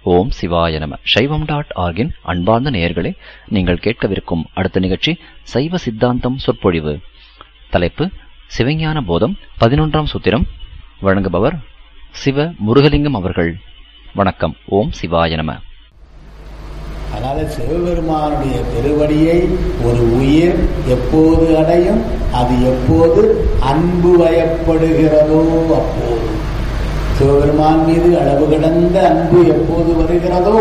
ஓம் சிவாய நம சைவம் டாட் ஆர்கின் அன்பார்ந்த நேயர்களே நீங்கள் கேட்கவிருக்கும் அடுத்த நிகழ்ச்சி சைவ சித்தாந்தம் சொற்பொழிவு தலைப்பு சிவஞான போதம் பதினொன்றாம் சூத்திரம் வழங்குபவர் சிவ முருகலிங்கம் அவர்கள் வணக்கம் ஓம் சிவாய நம அதனால சிவபெருமானுடைய திருவடியை ஒரு உயிர் எப்போது அடையும் அது எப்போது அன்பு வயப்படுகிறதோ அப்போது சிவபெருமான் மீது அளவு கடந்த அன்பு எப்போது வருகிறதோ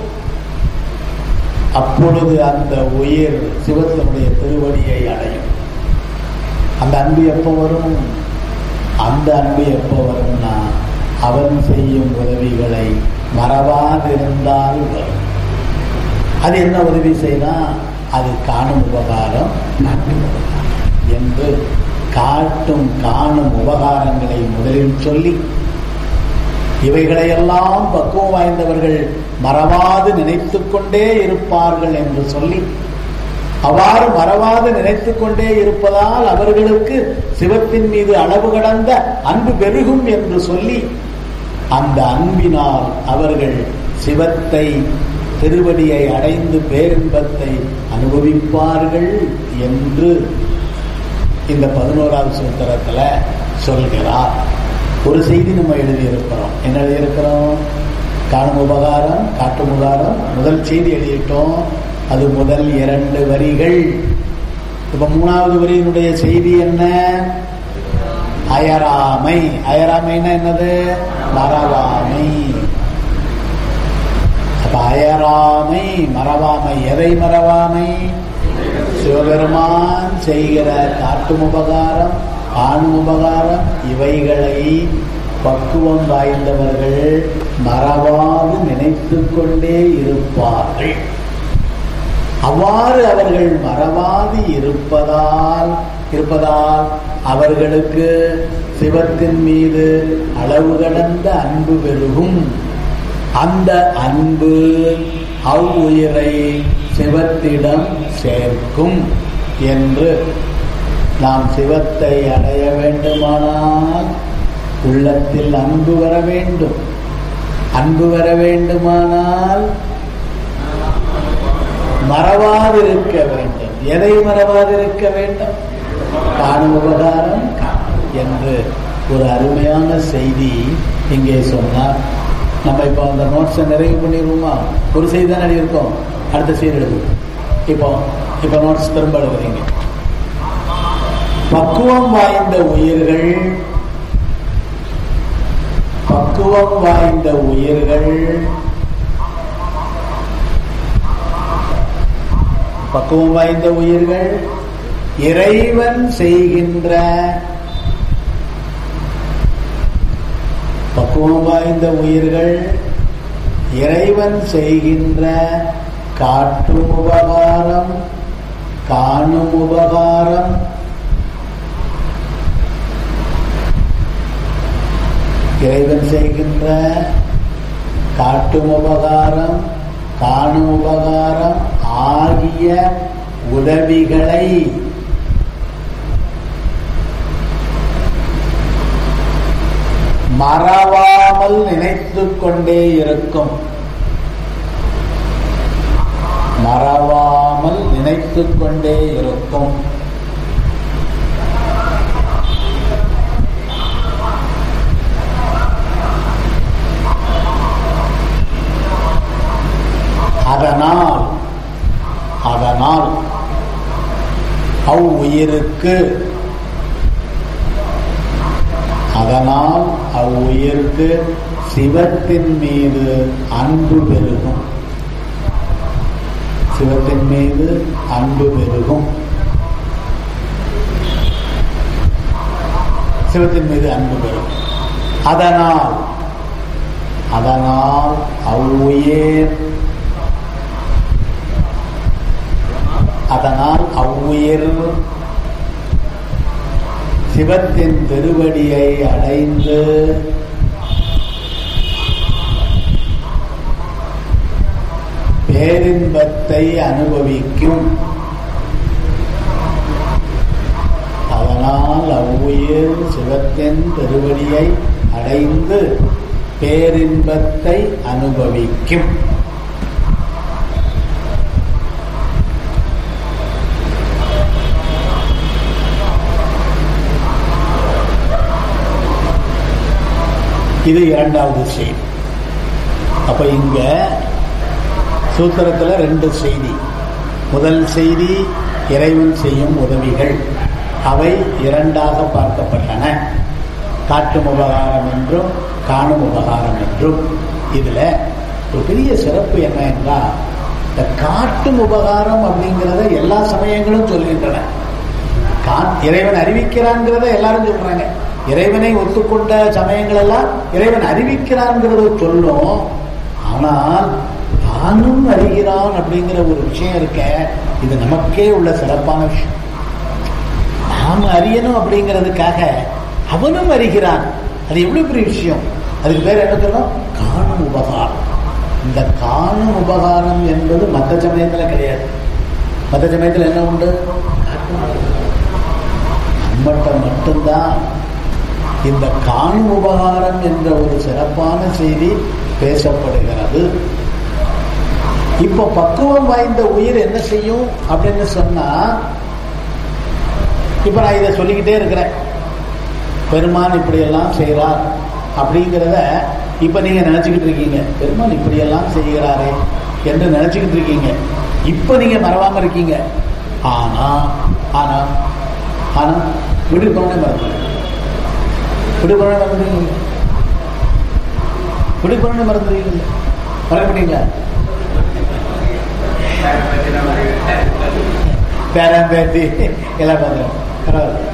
அப்பொழுது அந்த உயிர் சிவத்தினுடைய திருவடியை அடையும் அந்த அன்பு எப்போ வரும் அந்த அன்பு எப்போ வரும்னா அவன் செய்யும் உதவிகளை மறவாதிருந்தால் வரும் அது என்ன உதவி செய்யலாம் அது காணும் உபகாரம் நாட்டும் உபகாரம் என்று காட்டும் காணும் உபகாரங்களை முதலில் சொல்லி இவைகளையெல்லாம் பக்குவம் வாய்ந்தவர்கள் மறவாது நினைத்து கொண்டே இருப்பார்கள் என்று சொல்லி அவ்வாறு மறவாது நினைத்து கொண்டே இருப்பதால் அவர்களுக்கு சிவத்தின் மீது அளவு கடந்த அன்பு பெருகும் என்று சொல்லி அந்த அன்பினால் அவர்கள் சிவத்தை திருவடியை அடைந்து பேரின்பத்தை அனுபவிப்பார்கள் என்று இந்த பதினோராவது சூத்திரத்துல சொல்கிறார் ஒரு செய்தி நம்ம எழுதியிருக்கிறோம் என்ன எழுதியிருக்கிறோம் காணும் உபகாரம் காட்டும் உபகாரம் முதல் செய்தி எழுதிட்டோம் அது முதல் இரண்டு வரிகள் இப்ப மூணாவது வரியினுடைய செய்தி என்ன அயராமை அயராமைன்னா என்னது மறவாமை அப்ப அயராமை மறவாமை எதை மறவாமை சிவபெருமான் செய்கிற காட்டும் உபகாரம் ஆணும் உபகாரம் இவைகளை பக்குவம் வாய்ந்தவர்கள் மறவாது நினைத்து கொண்டே இருப்பார்கள் அவ்வாறு அவர்கள் மறவாது இருப்பதால் இருப்பதால் அவர்களுக்கு சிவத்தின் மீது அளவு கடந்த அன்பு பெருகும் அந்த அன்பு அவ்வுயிரை சிவத்திடம் சேர்க்கும் என்று நாம் சிவத்தை அடைய வேண்டுமானால் உள்ளத்தில் அன்பு வர வேண்டும் அன்பு வர வேண்டுமானால் மறவாதிருக்க வேண்டும் எதை மறவாதிருக்க வேண்டும் காணும் உபகாரம் என்று ஒரு அருமையான செய்தி இங்கே சொன்னார் நம்ம இப்போ அந்த நோட்ஸை நிறைவு பண்ணிடுவோமா ஒரு செய்தி தான் எழுதியிருக்கோம் அடுத்த செய்தி எழுதுவோம் இப்போ இப்போ நோட்ஸ் திரும்ப எழுதுறீங்க பக்குவம் வாய்ந்த உயிர்கள் பக்குவம் வாய்ந்த உயிர்கள் பக்குவம் வாய்ந்த உயிர்கள் இறைவன் செய்கின்ற பக்குவம் வாய்ந்த உயிர்கள் இறைவன் செய்கின்ற காட்டும் உபகாரம் காணும் உபகாரம் இறைவன் செய்கின்ற காட்டும் உபகாரம் காணும் உபகாரம் ஆகிய உதவிகளை மறவாமல் நினைத்து கொண்டே இருக்கும் மறவாமல் நினைத்து கொண்டே இருக்கும் அதனால் அதனால் அவ்வுயிருக்கு அதனால் அவ்வுயிருக்கு சிவத்தின் மீது அன்பு பெருகும் சிவத்தின் மீது அன்பு பெருகும் சிவத்தின் மீது அன்பு பெறும் அதனால் அதனால் அவ்வுயிர் அதனால் அவ்வுயிர் சிவத்தின் திருவடியை அடைந்து பேரின்பத்தை அனுபவிக்கும் அதனால் அவ்வுயிர் சிவத்தின் திருவடியை அடைந்து பேரின்பத்தை அனுபவிக்கும் இது இரண்டாவது செய்தி அப்ப இங்க சூத்திரத்துல ரெண்டு செய்தி முதல் செய்தி இறைவன் செய்யும் உதவிகள் அவை இரண்டாக பார்க்கப்பட்டன காட்டும் உபகாரம் என்றும் காணும் உபகாரம் என்றும் இதுல ஒரு பெரிய சிறப்பு என்ன என்றால் இந்த காட்டும் உபகாரம் அப்படிங்கிறத எல்லா சமயங்களும் சொல்கின்றன கா- இறைவன் அறிவிக்கிறான்ங்கிறத எல்லாரும் சொல்றாங்க இறைவனை ஒத்துக்கொண்ட சமயங்கள் எல்லாம் இறைவன் அறிவிக்கிறான்ங்கிறத சொல்லும் ஆனால் தானும் அறிகிறான் அப்படிங்கிற ஒரு விஷயம் இருக்க இது நமக்கே உள்ள சிறப்பான விஷயம் நாம அறியணும் அப்படிங்கிறதுக்காக அவனும் அறிகிறான் அது எவ்வளவு பெரிய விஷயம் அதுக்கு பேர் என்ன சொல்லணும் காணும் உபகாரம் இந்த காணும் உபகாரம் என்பது மற்ற சமயத்துல கிடையாது மற்ற சமயத்துல என்ன உண்டு நம்மகிட்ட மட்டும்தான் இந்த காணும் உபகாரம் என்ற ஒரு சிறப்பான செய்தி பேசப்படுகிறது இப்போ பக்குவம் வாய்ந்த உயிர் என்ன செய்யும் அப்படின்னு சொன்னா இப்ப நான் இதை சொல்லிக்கிட்டே இருக்கிறேன் பெருமான் இப்படியெல்லாம் செய்கிறார் அப்படிங்கிறத இப்ப நீங்க நினைச்சுக்கிட்டு இருக்கீங்க பெருமான் இப்படியெல்லாம் செய்கிறாரே என்று நினைச்சுக்கிட்டு இருக்கீங்க இப்ப நீங்க மறவாம இருக்கீங்க ஆனா ஆனா ஆனா விடு பண்ண மறந்து விடு பண்ண மறந்துருக்கீங்க விடு பண்ண மறந்துருக்கீங்க மறக்க மாட்டீங்களா பேரன் பேத்தி எல்லாம் பார்த்துருவோம் பரவாயில்ல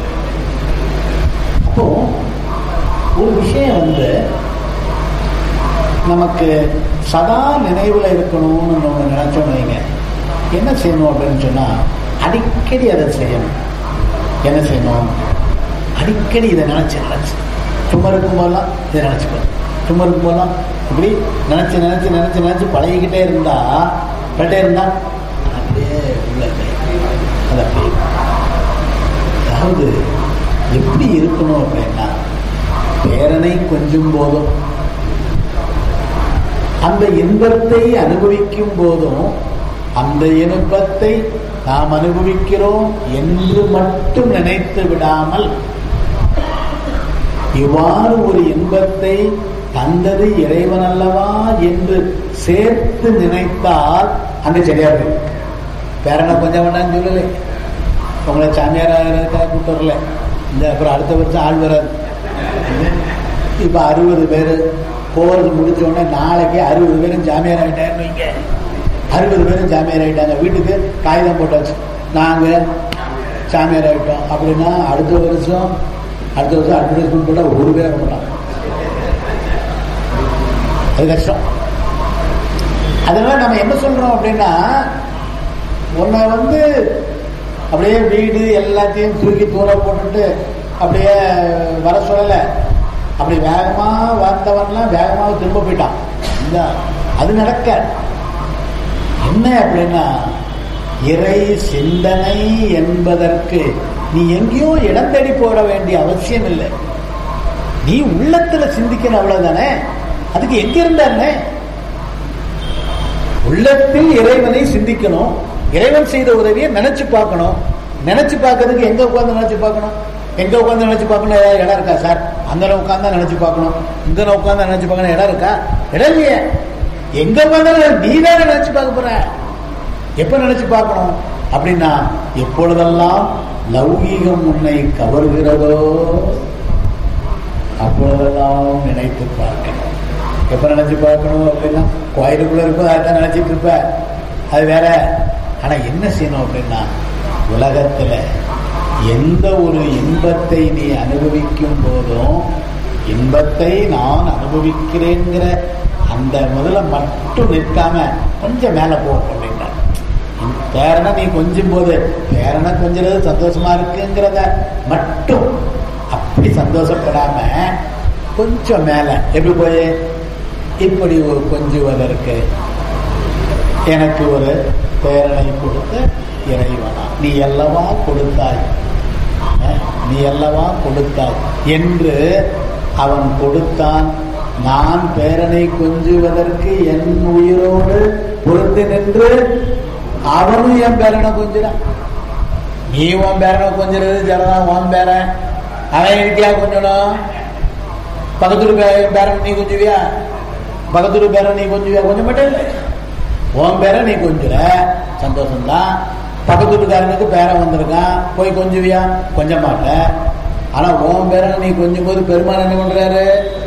அப்போ ஒரு விஷயம் வந்து நமக்கு சதா நினைவுல இருக்கணும்னு நம்ம நினைச்சோம் வைங்க என்ன செய்யணும் அப்படின்னு சொன்னா அடிக்கடி அதை செய்யணும் என்ன செய்யணும் அடிக்கடி இதை நினைச்சு நினைச்சு சும்மா இருக்கும் போதெல்லாம் இதை நினைச்சுக்கணும் சும்மா இருக்கும் போதெல்லாம் இப்படி நினைச்சு நினைச்சு நினைச்சு நினைச்சு பழகிக்கிட்டே இருந்தா பட்டே இருந்தா அப்படியே உள்ள போய் அது அப்படியே அதாவது எப்படி இருக்கணும் அப்படின்னா பேரனை கொஞ்சும் போதும் அந்த இன்பத்தை அனுபவிக்கும் போதும் அந்த இன்பத்தை நாம் அனுபவிக்கிறோம் என்று மட்டும் நினைத்து விடாமல் இவ்வாறு ஒரு இன்பத்தை தந்தது இறைவன் அல்லவா என்று சேர்த்து நினைத்தால் அங்க சரியா இருக்கும் பேரனை கொஞ்சம் வேண்டாம்னு சொல்லலை உங்களை சாமியாராக கூட்டு வரல இந்த அப்புறம் அடுத்த வருஷம் ஆள் வராது இப்ப அறுபது பேர் போறது முடிச்ச உடனே நாளைக்கு அறுபது பேரும் ஜாமியார் ஆகிட்டாருன்னு வைங்க அறுபது பேரும் ஜாமியார் ஆகிட்டாங்க வீட்டுக்கு காகிதம் போட்டாச்சு நாங்க சாமியார் ஆகிட்டோம் அப்படின்னா அடுத்த வருஷம் அடுத்த வருஷம் அட்வர்டைஸ்மெண்ட் போட்டா ஒரு பேரை போட்டான் அது கஷ்டம் அதனால நம்ம என்ன சொல்றோம் அப்படின்னா உன்னை வந்து அப்படியே வீடு எல்லாத்தையும் தூக்கி தூர போட்டுட்டு அப்படியே வர சொல்லல அப்படி வேகமா வந்தவன்லாம் வேகமாக திரும்ப போயிட்டான் இல்ல அது நடக்க என்ன அப்படின்னா இறை சிந்தனை என்பதற்கு நீ எங்கேயோ இடம் தேடி போட வேண்டிய அவசியம் இல்லை நீ உள்ளத்துல சிந்திக்கிற அவ்வளவுதானே அதுக்கு எங்க இருந்தானே உள்ளத்தில் இறைவனை சிந்திக்கணும் இறைவன் செய்த உதவியை நினைச்சு பார்க்கணும் நினைச்சு பார்க்கறதுக்கு எங்க உட்கார்ந்து நினைச்சு பார்க்கணும் எங்க உட்கார்ந்து நினைச்சு பார்க்கணும் ஏதாவது இடம் இருக்கா சார் அங்க உட்கார்ந்து நினைச்சு பார்க்கணும் இங்க உட்கார்ந்து நினைச்சு பார்க்கணும் இடம் இருக்கா இடம் இல்லையே எங்க உட்கார்ந்தாலும் நீ தானே நினைச்சு பார்க்க போற எப்ப நினைச்சு பார்க்கணும் அப்படின்னா எப்பொழுதெல்லாம் லௌகீகம் உன்னை கவர்கிறதோ அப்பொழுதெல்லாம் நினைத்து பார்க்கணும் எப்ப நினைச்சு பார்க்கணும் அப்படின்னா கோயிலுக்குள்ள இருப்ப அதான் நினைச்சிட்டு இருப்ப அது வேற ஆனா என்ன செய்யணும் அப்படின்னா உலகத்துல எந்த ஒரு இன்பத்தை நீ அனுபவிக்கும் போதும் இன்பத்தை நான் அனுபவிக்கிறேங்கிற அந்த முதல்ல மட்டும் நிற்காம கொஞ்சம் மேல போ அப்படின்றார் பேரனை நீ கொஞ்சும் போது பேரனை கொஞ்சிறது சந்தோஷமா இருக்குங்கிறத மட்டும் அப்படி சந்தோஷப்படாம கொஞ்சம் மேல எப்படி போய் இப்படி ஒரு கொஞ்சுவதற்கு எனக்கு ஒரு பேரனை கொடுத்த இறைவனா நீ அல்லவா கொடுத்தாய் அஹ், நீ அல்லவா கொடுத்தாய் என்று அவன் கொடுத்தான் நான் பேரனை கொஞ்சுவதற்கு என் உயிரோடு பொருந்து நின்று அவனும் என் பேரனை கொஞ்சுறான் நீ உன் பேரனை கொஞ்சுறது ஜனதான் உன் பேரன் அவன் இருக்கியா கொஞ்சணும் பக்கத்தூர் பே- பேரன் நீ கொஞ்சுவியா பக்கத்தூர் பேரன் நீ கொஞ்சுவியா கொஞ்சம் மட்டும் இல்லை உன் பேரை நீ கொஞ்சுற சந்தோஷம்தான் பக்கத்து வீட்டுக்காரனுக்கு பேரன் வந்திருக்கான் போய் கொஞ்சுவியா கொஞ்ச மாட்ட ஆனா உன் பேரனை நீ கொஞ்சம் போது பெருமாள் என்ன பண்றாரு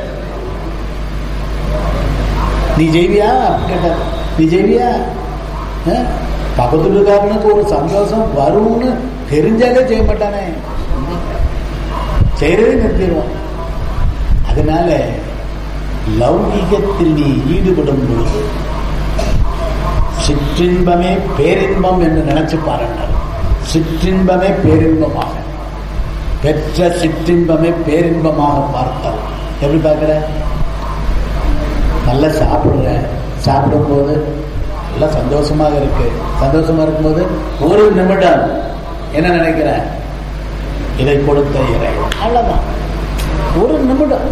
நீ ஜெய்வியா கேட்டார் நீ ஜெய்வியா அஹ்? பக்கத்து வீட்டுக்காரனுக்கு ஒரு சந்தோஷம் வரும்னு தெரிஞ்சாலே செய்ய மாட்டானே செய்யறதே நிறுத்திடுவான் அதனால லௌகிகத்தில் நீ ஈடுபடும் பொழுது சிற்றின்பமே பேரின்பம் என்று நினைச்சு பாருங்கள் சிற்றின்பமே பேரின்பமாக பெற்ற சிற்றின்பமே பேரின்பமாக பார்த்தல் எப்படி பார்க்கிற நல்லா சாப்பிடுற சாப்பிடும்போது நல்லா சந்தோஷமாக இருக்கு சந்தோஷமா இருக்கும்போது ஒரு நிமிடம் என்ன நினைக்கிற இதை கொடுத்த இறை அவ்வளவுதான் ஒரு நிமிடம்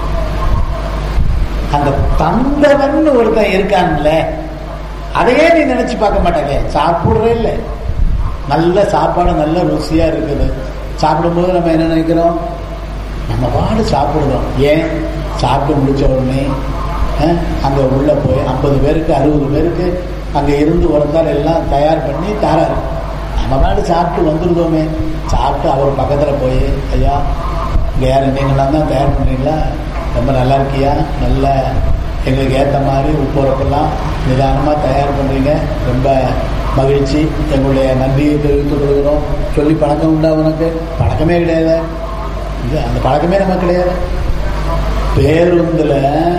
அந்த தந்தவன் ஒருத்தன் இருக்கான்ல அதையே நீ நினைச்சு பார்க்க மாட்டாங்க சாப்பிடுறே இல்லை நல்ல சாப்பாடு நல்ல ருசியா இருக்குது சாப்பிடும்போது நம்ம என்ன நினைக்கிறோம் நம்ம பாடு சாப்பிடுறோம் ஏன் சாப்பிட்டு முடிச்ச உடனே அஹ், அங்க உள்ள போய் ஐம்பது பேருக்கு அறுபது பேருக்கு அங்க இருந்து ஒருத்தால் எல்லாம் தயார் பண்ணி தராரு நம்ம பாடு சாப்பிட்டு வந்துருந்தோமே சாப்பிட்டு அவர் பக்கத்துல போய் ஐயா இங்க யாரு நீங்களாம் தான் தயார் பண்றீங்களா ரொம்ப நல்லா இருக்கியா நல்ல எங்களுக்கு ஏற்ற மாதிரி உப்புறப்பெல்லாம் நிதானமாக தயார் பண்ணுறீங்க ரொம்ப மகிழ்ச்சி எங்களுடைய நன்றியை தெரிவித்துக் கொள்கிறோம் சொல்லி பழக்கம் உண்டா உனக்கு பழக்கமே கிடையாது இது அந்த பழக்கமே நமக்கு கிடையாது பேருந்துல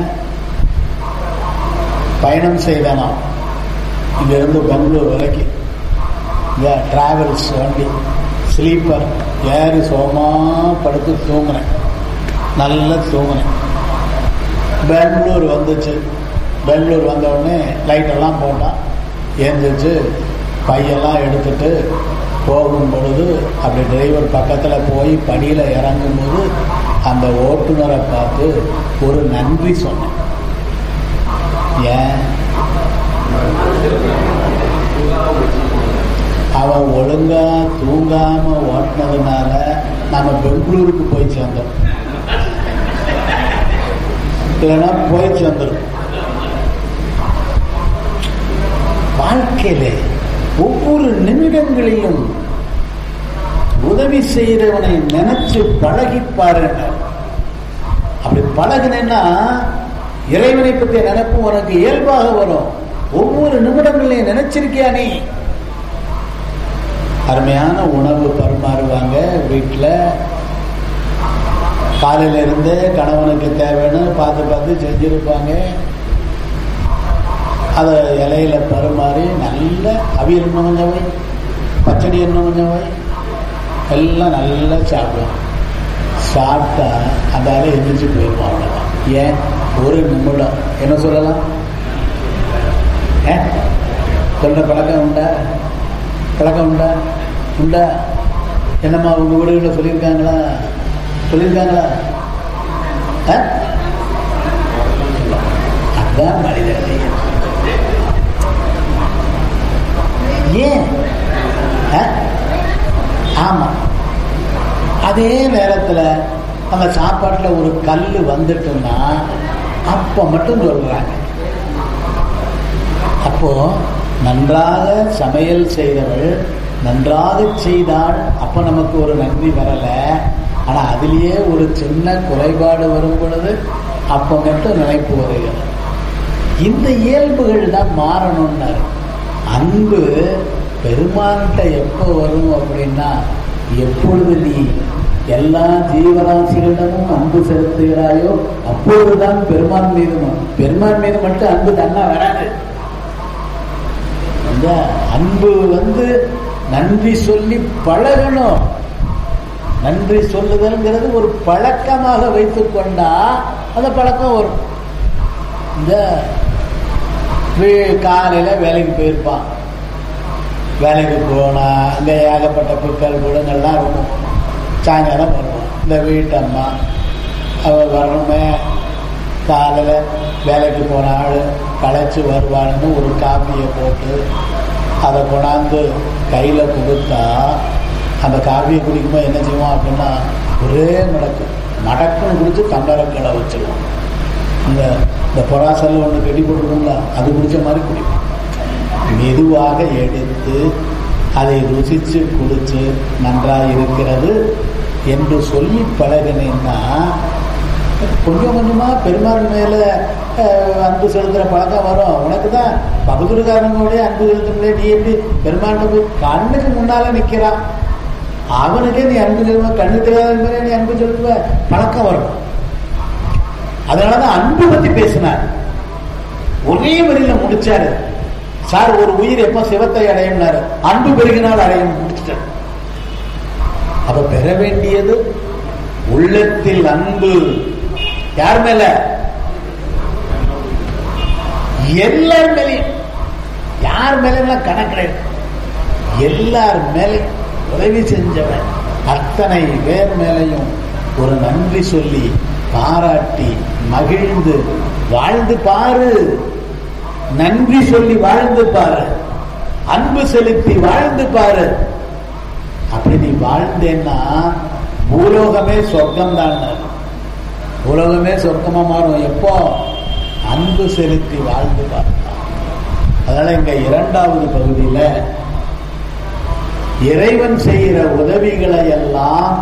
பயணம் செய்தனாம் இங்க இருந்து பெங்களூர் வரைக்கும் இந்த டிராவல்ஸ் வண்டி ஸ்லீப்பர் ஏறி சோமா படுத்து தூங்குறேன் நல்லா தூங்குனேன் பெங்களூர் வந்துச்சு பெங்களூர் வந்த உடனே லைட்டெல்லாம் போட்டான் ஏந்திரிச்சு பையெல்லாம் எடுத்துட்டு போகும் பொழுது அப்படி டிரைவர் பக்கத்தில் போய் படியில் இறங்கும்போது அந்த ஓட்டுநரை பார்த்து ஒரு நன்றி சொன்னேன் ஏன் அவன் ஒழுங்கா தூங்காம ஓட்டினதுனால நம்ம பெங்களூருக்கு போய் சேர்ந்தோம் இல்லைன்னா போய் சேர்ந்துடும் வாழ்க்கையில ஒவ்வொரு நிமிடங்களிலும் உதவி செய்யறவனை நினைச்சு பழகி பாருங்க அப்படி பழகுனேன்னா இறைவனை பற்றிய நினைப்பு உனக்கு இயல்பாக வரும் ஒவ்வொரு நிமிடங்களையும் நினைச்சிருக்கியா நீ அருமையான உணவு பரிமாறுவாங்க வீட்டில் காலையில இருந்து கணவனுக்கு தேவைன்னு பார்த்து பார்த்து செஞ்சிருப்பாங்க அதை இலையில பரிமாறி நல்ல அவியல் என்ன கொஞ்சம் வை பச்சடி என்ன கொஞ்சம் வை எல்லாம் நல்லா சாப்பிடுவோம் சாப்பிட்டா அந்த அலை எந்திரிச்சு போயிடுவோம் அவ்வளோதான் ஏன் ஒரு நிமிடம் என்ன சொல்லலாம் ஏ சொல்ற பழக்கம் உண்டா பழக்கம் உண்டா உண்டா என்னம்மா உங்க வீடுகளில் சொல்லியிருக்காங்களா சொல்லியிருக்காங்களா ஆ? அதான் மனிதன் நேயம். ஏன் ஆ? ஆமா அதே நேரத்துல அந்த சாப்பாட்டுல ஒரு கல் வந்துட்டுன்னா அப்ப மட்டும் சொல்றாங்க அப்போ நன்றாக சமையல் செய்தவள் நன்றாக செய்தாள் அப்ப நமக்கு ஒரு நன்றி வரல ஆனா அதிலேயே ஒரு சின்ன குறைபாடு வரும் பொழுது அப்ப மட்டும் நினைப்பு வருகிறது இந்த இயல்புகள் தான் மாறணும்னாரு அன்பு பெருமான்கிட்ட எப்போ வரும் அப்படின்னா எப்பொழுது நீ எல்லா ஜீவராசிகளிடமும் அன்பு செலுத்துகிறாயோ அப்பொழுதுதான் பெருமான் மீது ம- பெருமான் மீது மட்டும் அன்பு தன்னா வராது இந்த அன்பு வந்து நன்றி சொல்லி பழகணும் நன்றி சொல்லுதல்ங்கிறது ஒரு பழக்கமாக வைத்துக் கொண்டா அந்த பழக்கம் வரும் இந்த வே- காலையில வேலைக்கு போயிருப்பான் வேலைக்கு போனா அங்க ஏகப்பட்ட புற்கள் குடங்கள்லாம் இருக்கும் சாயங்காலம் வருவான் இந்த வீட்டம்மா அவ வரணுமே காலையில் வேலைக்கு போன ஆள் களைச்சி வருவான்னு ஒரு காப்பியை போட்டு அதை கொண்டாந்து கையில் கொடுத்தா அந்த காப்பியை குடிக்கும்போது என்ன செய்வோம் அப்படின்னா ஒரே மடக்கு மடக்குன்னு குடிச்சு தண்டரை கிளை வச்சிருவோம் இந்த இந்த பொறாசல்ல ஒன்று கட்டி போட்டுருக்கோம்ல அது குடிச்ச மாதிரி குடிப்போம் மெதுவாக எடுத்து அதை ருசிச்சு குடிச்சு நன்றாக இருக்கிறது என்று சொல்லி பழகினேன்னா கொஞ்சம் கொஞ்சமா பெருமாள் மேல அஹ், அன்பு செலுத்துற பழக்கம் வரும் உனக்கு தான் பகுதுருக்காரங்களுடைய அன்பு செலுத்துறதுல நீ எப்படி பெருமாள் போய் கண்ணுக்கு முன்னால நிக்கிறான் அவனுக்கே நீ அன்பு செலுத்துவ கண்ணு தெரியாத மாதிரி நீ அன்பு செலுத்துவ பழக்கம் வரும் அதனாலதான் அன்பு பத்தி பேசினார் ஒரே வரியில முடிச்சாரு சார் ஒரு உயிர் எப்ப சிவத்தை அடையும்னாரு அன்பு பெருகினால் அடையும் முடிச்சிட்டாரு அப்ப பெற வேண்டியது உள்ளத்தில் அன்பு யார் மேல எல்லார் மேலையும் யார் மேல கணக்கு எல்லார் மேலையும் உதவி செஞ்சவன் அத்தனை பேர் மேலையும் ஒரு நன்றி சொல்லி பாராட்டி மகிழ்ந்து வாழ்ந்து பாரு நன்றி சொல்லி வாழ்ந்து பாரு அன்பு செலுத்தி வாழ்ந்து பாரு அப்படி நீ வாழ்ந்தேன்னா பூலோகமே சொர்க்கம் தான் பூலோகமே சொர்க்கமா மாறும் எப்போ அன்பு செலுத்தி வாழ்ந்து பார்த்தா அதனால இங்க இரண்டாவது பகுதியில இறைவன் செய்கிற உதவிகளை எல்லாம்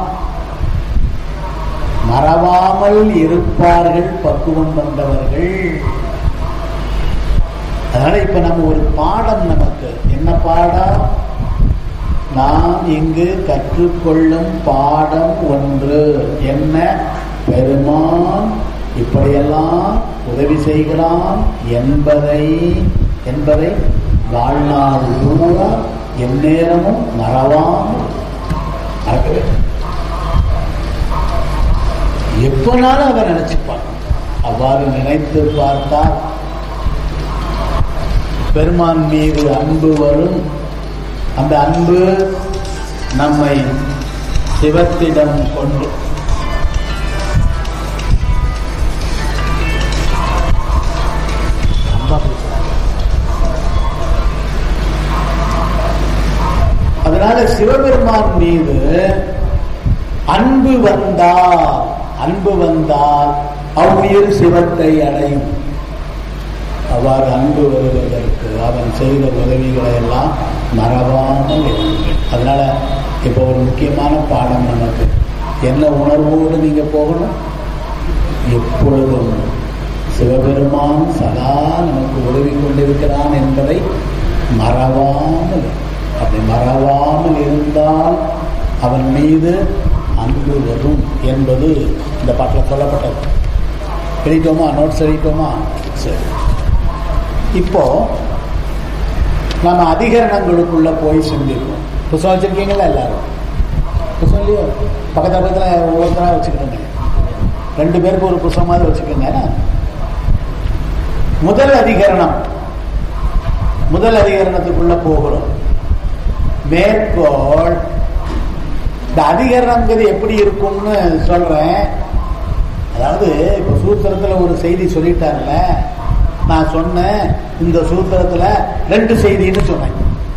மறவாமல் இருப்பார்கள் பக்குவம் வந்தவர்கள் அதனால இப்ப நம்ம ஒரு பாடம் நமக்கு என்ன பாடம் நாம் இங்கு கற்றுக்கொள்ளும் பாடம் ஒன்று என்ன பெருமான் இப்படியெல்லாம் உதவி செய்கிறான் என்பதை என்பதை வாழ்நாள் பூரா எந்நேரமும் மறவாமல் மறக்கவே எப்பனாலும் அதை நினைச்சுப்பான் அவ்வாறு நினைத்து பார்த்தால் பெருமான் மீது அன்பு வரும் அந்த அன்பு நம்மை சிவத்திடம் கொண்டு அதனால சிவபெருமான் மீது அன்பு வந்தால் அன்பு வந்தால் அவ்வுயிர் சிவத்தை அடையும் அவ்வாறு அன்பு வருவதற்கு அவன் செய்த உதவிகளை எல்லாம் மறவாமல் இருங்கள் அதனால இப்போ ஒரு முக்கியமான பாடம் நமக்கு என்ன உணர்வோடு நீங்க போகணும் எப்பொழுதும் சிவபெருமான் சதா நமக்கு உதவி கொண்டிருக்கிறான் என்பதை மறவாமல் அப்படி மறவாமல் இருந்தால் அவன் மீது அன்பு வரும் என்பது இந்த பாட்டில் சொல்லப்பட்டது எழுதிட்டோமா நோட்ஸ் எழுதிட்டோமா சரி இப்போ நம்ம அதிகரணங்களுக்குள்ள போய் சிந்திப்போம் புத்தகம் வச்சிருக்கீங்களா எல்லாரும் புத்தகம் இல்லையோ பக்கத்து பக்கத்தில் ஒவ்வொருத்தராக வச்சுக்கோங்க ரெண்டு பேருக்கு ஒரு புத்தகமாவது வச்சுக்கோங்க முதல் அதிகரணம் முதல் அதிகரணத்துக்குள்ள போகிறோம் மேற்கோள் இந்த அதிகரணங்கிறது எப்படி இருக்கும்னு சொல்றேன் அதாவது இப்ப சூத்திரத்துல ஒரு செய்தி சொல்லிட்டார்ல நான் சொன்னேன் இந்த சூத்திரத்துல ரெண்டு செய்தின்னு சொன்னேன்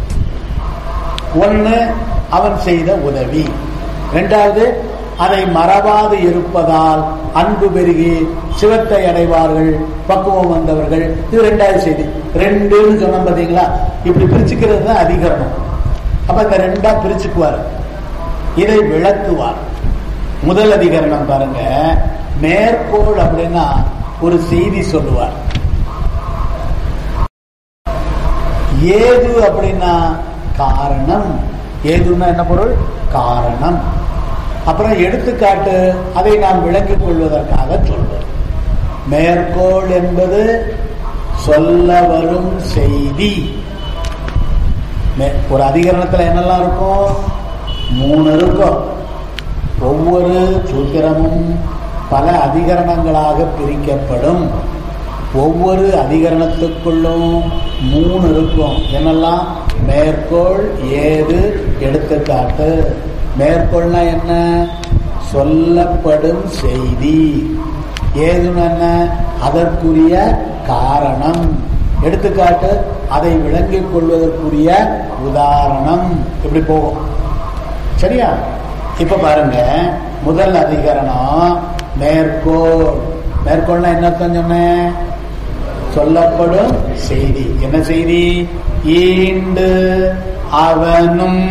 ஒன்னு அவன் செய்த உதவி ரெண்டாவது அதை மறவாது இருப்பதால் அன்பு பெருகி சிவத்தை அடைவார்கள் பக்குவம் வந்தவர்கள் இது ரெண்டாவது செய்தி ரெண்டுன்னு சொன்ன பாத்தீங்களா இப்படி பிரிச்சுக்கிறது தான் அதிகரணம் அப்ப இந்த ரெண்டா பிரிச்சுக்குவார் இதை விளக்குவார் முதல் அதிகரணம் பாருங்க மேற்கோள் அப்படின்னா ஒரு செய்தி சொல்லுவார் ஏது அப்படின்னா காரணம் ஏதுன்னா என்ன பொருள் காரணம் அப்புறம் எடுத்துக்காட்டு அதை நாம் விளங்கிக் கொள்வதற்காக சொல்வோம் மேற்கோள் என்பது சொல்ல வரும் செய்தி ஒரு அதிகரணத்துல என்னெல்லாம் இருக்கும் மூணு இருக்கும் ஒவ்வொரு சூத்திரமும் பல அதிகரணங்களாக பிரிக்கப்படும் ஒவ்வொரு அதிகரணத்துக்குள்ளும் மூணு இருக்கும் என்னெல்லாம் மேற்கோள் ஏது எடுத்துக்காட்டு மேற்கோள்னா என்ன சொல்லப்படும் செய்தி ஏதுன்னு என்ன அதற்குரிய காரணம் எடுத்துக்காட்டு அதை விளங்கிக் கொள்வதற்குரிய உதாரணம் இப்படி போகும் சரியா இப்ப பாருங்க முதல் அதிகரணம் மேற்கோள் மேற்கோள்னா என்ன அர்த்தம் சொன்னேன் சொல்லப்படும் செய்தி என்ன செய்தி ஈண்டு அவனும்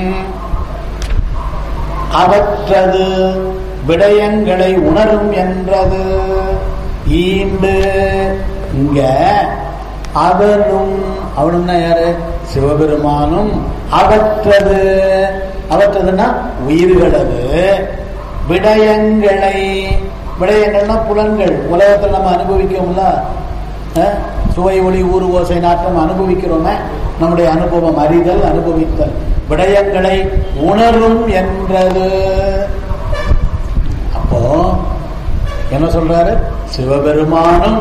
அவற்றது விடயங்களை உணரும் என்றது ஈண்டு இங்க அவனும் அவனும்னா யாரு சிவபெருமானும் அவற்றது அவற்றதுன்னா உயிர்களது விடயங்களை விடயங்கள்னா புலன்கள் உலகத்தில் நம்ம அனுபவிக்கோம்ல அஹ், சுவை ஒளி ஊறு ஓசை நாட்டம் அனுபவிக்கிறோமே நம்முடைய அனுபவம் அறிதல் அனுபவித்தல் விடயங்களை உணரும் என்றது அப்போ என்ன சொல்றாரு சிவபெருமானும்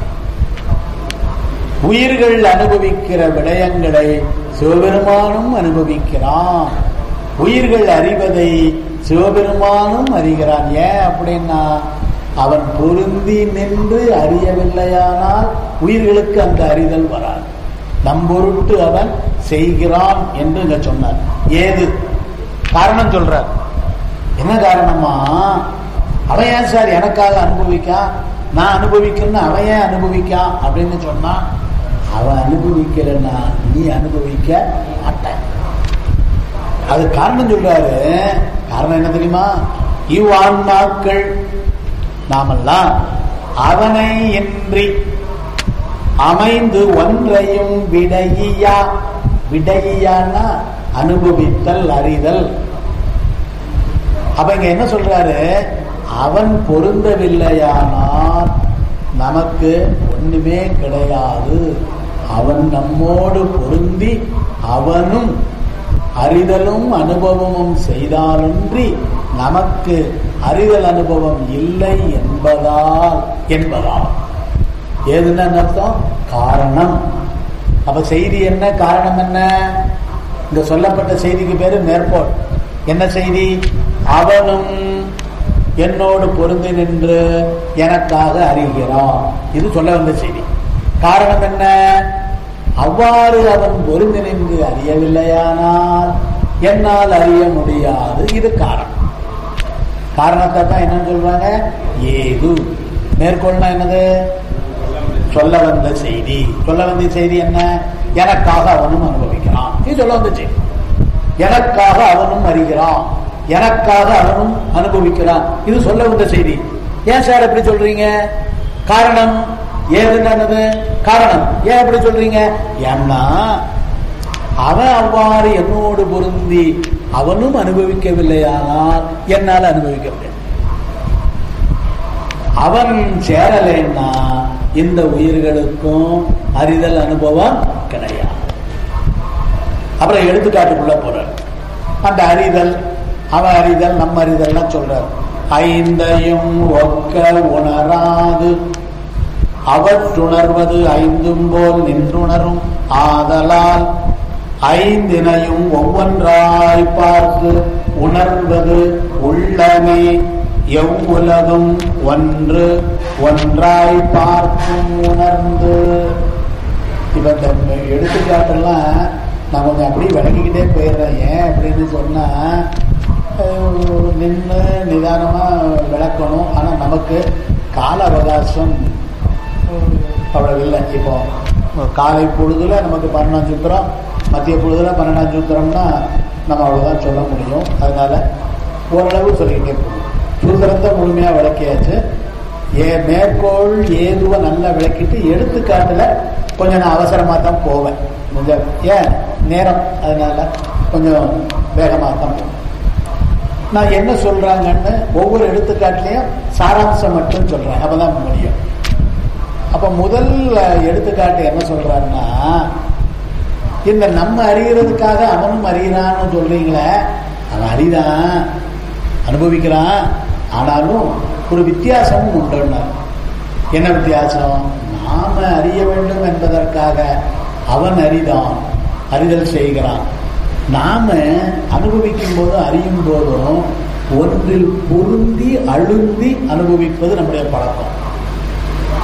உயிர்கள் அனுபவிக்கிற விடயங்களை சிவபெருமானும் அனுபவிக்கிறான் உயிர்கள் அறிவதை சிவபெருமானும் அறிகிறான் ஏன் அப்படின்னா அவன் பொருந்தி நின்று அறியவில்லையானால் உயிர்களுக்கு அந்த அறிதல் வராது நம்பொருட்டு அவன் செய்கிறான் என்று இங்க சொன்னார் ஏது காரணம் சொல்றார் என்ன காரணமா அவன் ஏன் சார் எனக்காக அனுபவிக்கான் நான் அனுபவிக்கணும்னு அவன் ஏன் அனுபவிக்கான் அப்படின்னு சொன்னா அவன் அனுபவிக்கலைன்னா நீ அனுபவிக்க மாட்ட அது காரணம் சொல்றாரு காரணம் என்ன தெரியுமா இவ்வான்மாக்கள் நாமெல்லாம் அவனை இன்றி அமைந்து ஒன்றையும் விடையா விடையான்னா அனுபவித்தல் அறிதல் அப்ப இங்க என்ன சொல்றாரு அவன் பொருந்தவில்லையானால் நமக்கு ஒண்ணுமே கிடையாது அவன் நம்மோடு பொருந்தி அவனும் அறிதலும் அனுபவமும் செய்தாலன்றி நமக்கு அறிதல் அனுபவம் இல்லை என்பதால் என்பதால் ஏதுன்னு அர்த்தம் காரணம் அப்ப செய்தி என்ன காரணம் என்ன இந்த சொல்லப்பட்ட செய்திக்கு பேரு மேற்கோள் என்ன செய்தி அவனும் என்னோடு பொருந்தி நின்று எனக்காக அறிகிறான் இது சொல்ல வந்த செய்தி காரணம் என்ன அவ்வாறு அவன் பொருந்தி நின்று அறியவில்லையானால் என்னால் அறிய முடியாது இது காரணம் காரணத்தை தான் என்னன்னு சொல்றாங்க ஏது மேற்கோள்னா என்னது சொல்ல வந்த செய்தி சொல்ல வந்த செய்தி என்ன எனக்காக அவனும் அனுபவிக்கிறான் இது சொல்ல வந்த செய்தி எனக்காக அவனும் அறிகிறான் எனக்காக அவனும் அனுபவிக்கிறான் இது சொல்ல வந்த செய்தி ஏன் சார் எப்படி சொல்றீங்க காரணம் ஏதுன்னு காரணம் ஏன் அப்படி சொல்றீங்க ஏன்னா அவன் அவ்வாறு என்னோடு பொருந்தி அவனும் அனுபவிக்கவில்லையானால் என்னால் அனுபவிக்க முடியாது அவன் சேரலைன்னா இந்த உயிர்களுக்கும் அறிதல் அனுபவம் கிடையாது அப்புறம் எடுத்துக்காட்டுக்குள்ள போறார் அந்த அறிதல் அவன் அறிதல் நம்ம அறிதல்லாம் சொல்றார் ஐந்தையும் ஒக்க உணராது அவற்றுணர்வது ஐந்தும் போல் நின்றுணரும் ஆதலால் ஐந்தினையும் ஒவ்வொன்றாய் பார்த்து உணர்வது உள்ளமே எவ்வுலகும் ஒன்று ஒன்றாய் பார்க்கும் உணர்ந்து இப்ப இந்த எடுத்துக்காட்டெல்லாம் நான் கொஞ்சம் அப்படியே விளக்கிக்கிட்டே போயிடுறேன் ஏன் அப்படின்னு சொன்னா நின்று நிதானமா விளக்கணும் ஆனா நமக்கு கால அவகாசம் அவ்வளவு இல்லை இப்போ காலை பொழுதுல நமக்கு பன்னெண்டாம் சூத்திரம் மத்திய பொழுதுல பன்னெண்டாம் சூத்திரம்னா நம்ம அவ்வளவுதான் சொல்ல முடியும் அதனால ஓரளவு சொல்லிக்கிட்டே போகணும் சூத்திரத்தை முழுமையா விளக்கியாச்சு ஏ மேற்கோள் ஏதுவ நல்லா விளக்கிட்டு எடுத்துக்காட்டுல கொஞ்சம் நான் அவசரமா தான் போவேன் கொஞ்சம் ஏன் நேரம் அதனால கொஞ்சம் வேகமாக தான் போவேன் நான் என்ன சொல்றாங்கன்னு ஒவ்வொரு எடுத்துக்காட்டுலயும் சாராம்சம் மட்டும் சொல்றேன் அப்பதான் முடியும் அப்ப முதல் எடுத்துக்காட்டு என்ன சொல்றாருன்னா இந்த நம்ம அறிகிறதுக்காக அவனும் அறிகிறான்னு சொல்றீங்களே அவன் அறிதான் அனுபவிக்கிறான் ஆனாலும் ஒரு வித்தியாசமும் உண்டுன்னார் என்ன வித்தியாசம் நாம அறிய வேண்டும் என்பதற்காக அவன் அறிதான் அறிதல் செய்கிறான் நாம அனுபவிக்கும் போதும் அறியும் போதும் ஒன்றில் பொருந்தி அழுந்தி அனுபவிப்பது நம்முடைய பழக்கம்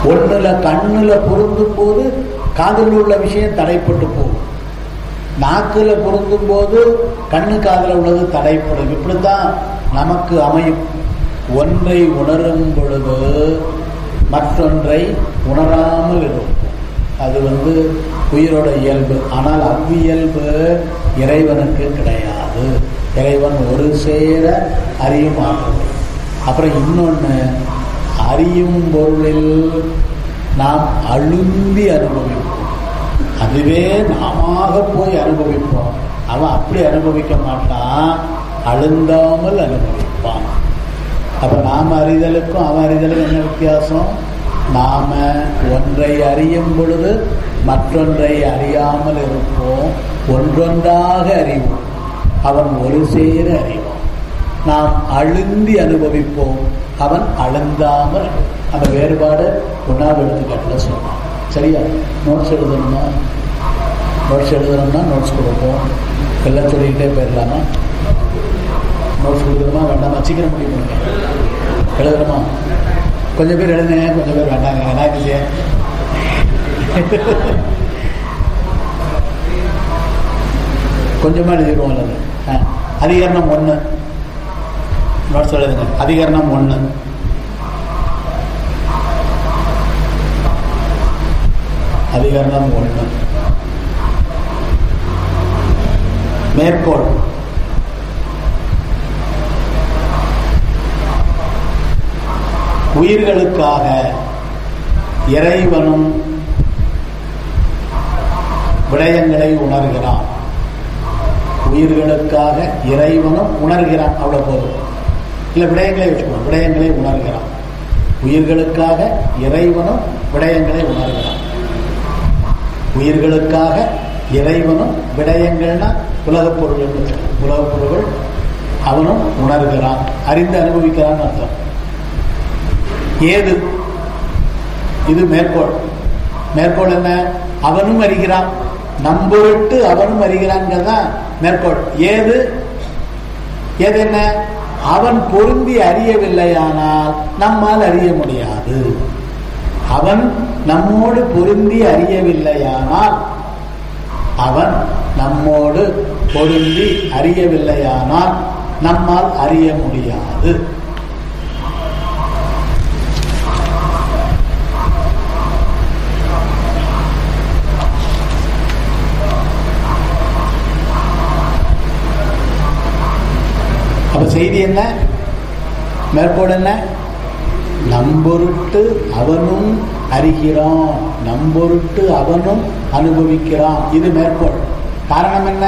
ஒண்ணுல கண்ணுல பொருந்தும் போது காதில் உள்ள விஷயம் தடைப்பட்டு போகும் நாக்குல பொருந்தும் போது கண்ணு காதுல உள்ளது தடைப்படும் இப்படித்தான் நமக்கு அமையும் ஒன்றை உணரும் பொழுது மற்றொன்றை உணராமல் இருக்கும் அது வந்து உயிரோட இயல்பு ஆனால் அவ்வியல்பு இறைவனுக்கு கிடையாது இறைவன் ஒரு சேர அறியும் ஆற்றல் அப்புறம் இன்னொன்று அறியும் பொருளில் நாம் அழுந்தி அனுபவிப்போம் அதுவே நாம போய் அனுபவிப்போம் அவன் அப்படி அனுபவிக்க மாட்டான் அழுந்தாமல் அனுபவிப்பான் அப்ப நாம அறிதலுக்கும் அவன் அறிதலுக்கும் என்ன வித்தியாசம் நாம ஒன்றை அறியும் பொழுது மற்றொன்றை அறியாமல் இருப்போம் ஒன்றொன்றாக அறிவோம் அவன் ஒரு சேர அறிவான் நாம் அழுந்தி அனுபவிப்போம் அவன் அழுந்தாமல் அந்த வேறுபாடு ஒன்றாவது எடுத்துக்காட்டில் சொன்னான் சரியா நோட்ஸ் எழுதணுமா நோட்ஸ் எழுதணும்னா நோட்ஸ் கொடுப்போம் எல்லாம் சொல்லிக்கிட்டே போயிடலாமா நோட்ஸ் கொடுக்கணுமா வேண்டாமா சீக்கிரம் முடிவு பண்ணுங்க எழுதணுமா கொஞ்சம் பேர் எழுதுங்க கொஞ்சம் பேர் வேண்டாங்க எனக்கு இல்லையே கொஞ்சமாக எழுதிடுவோம் அல்லது ஆ அதிகரணம் ஒன்று நோட்ஸ் எழுதுங்க அதிகரணம் ஒன்று அதிகரணம் ஒன்று மேற்கோள் உயிர்களுக்காக இறைவனும் விடயங்களை உணர்கிறான் உயிர்களுக்காக இறைவனும் உணர்கிறான் அவ்வளவு போதும் இல்ல விடயங்களை வச்சுக்கணும் விடயங்களை உணர்கிறான் உயிர்களுக்காக இறைவனும் விடயங்களை உணர்கிறான் உயிர்களுக்காக இறைவனும் விடயங்கள்னா உலகப் பொருள் உலகப் பொருள்கள் அவனும் உணர்கிறான் அறிந்து அனுபவிக்கிறான் அர்த்தம் ஏது இது மேற்கோள் மேற்கோள் என்ன அவனும் அறிகிறான் நம்பொருட்டு அவனும் அறிகிறான்தான் மேற்கோள் ஏது ஏது என்ன அவன் பொருந்தி அறியவில்லையானால் நம்மால் அறிய முடியாது அவன் நம்மோடு பொருந்தி அறியவில்லையானால் அவன் நம்மோடு பொருந்தி அறியவில்லையானால் நம்மால் அறிய முடியாது அப்ப செய்தி என்ன மேற்கோள் என்ன நம்பொருட்டு அவனும் அறிகிறான் நம்பொருட்டு அவனும் அனுபவிக்கிறான் இது மேற்கோள் காரணம் என்ன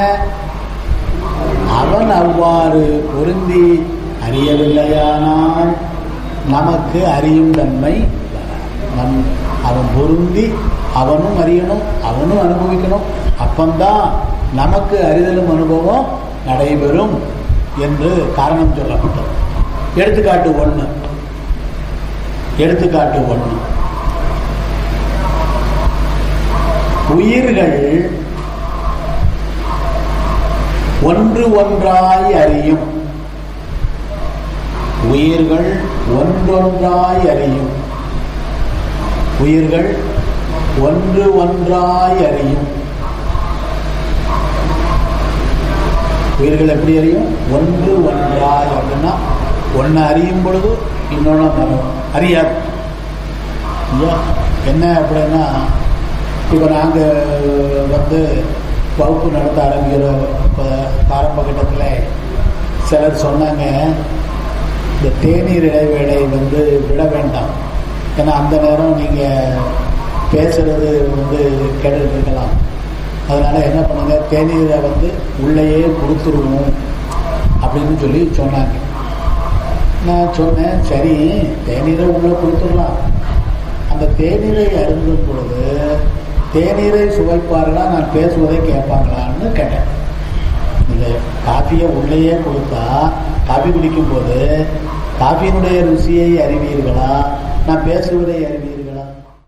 அவன் அவ்வாறு பொருந்தி அறியவில்லையானால் நமக்கு அறியும் தன்மை நம் அவன் பொருந்தி அவனும் அறியணும் அவனும் அனுபவிக்கணும் அப்பந்தான் நமக்கு அறிதலும் அனுபவம் நடைபெறும் என்று காரணம் சொல்லப்பட்டது எடுத்துக்காட்டு ஒண்ணு எடுத்துக்காட்டு ஒண்ணு உயிர்கள் ஒன்று ஒன்றாய் அறியும் உயிர்கள் ஒன்றொன்றாய் அறியும் உயிர்கள் ஒன்று ஒன்றாய் அறியும் உயிர்கள் எப்படி அறியும் ஒன்று ஒன்றாய் அப்படின்னா ஒன்று அறியும் பொழுது இன்னொன்று வரும் அறியாது இல்லையா என்ன அப்படின்னா இப்போ நாங்கள் வந்து வகுப்பு நடத்த ஆரம்பிக்கிற இப்போ ஆரம்ப கட்டத்தில் சிலர் சொன்னாங்க இந்த தேநீர் இடைவேளை வந்து விட வேண்டாம் ஏன்னா அந்த நேரம் நீங்கள் பேசுறது வந்து கேட்டுட்டு இருக்கலாம் அதனால என்ன பண்ணுங்க தேநீரை வந்து உள்ளேயே கொடுத்துருவோம் அப்படின்னு சொல்லி சொன்னாங்க நான் சொன்னேன் சரி தேநீரை உள்ள கொடுத்துடலாம் அந்த தேநீரை அருந்தும் பொழுது தேநீரை சுவைப்பார்களா நான் பேசுவதை கேட்பாங்களான்னு கேட்டேன் இந்த காஃபியை உள்ளேயே கொடுத்தா காஃபி குடிக்கும் போது காஃபியினுடைய ருசியை அறிவீர்களா நான் பேசுவதை அறிவீர்கள்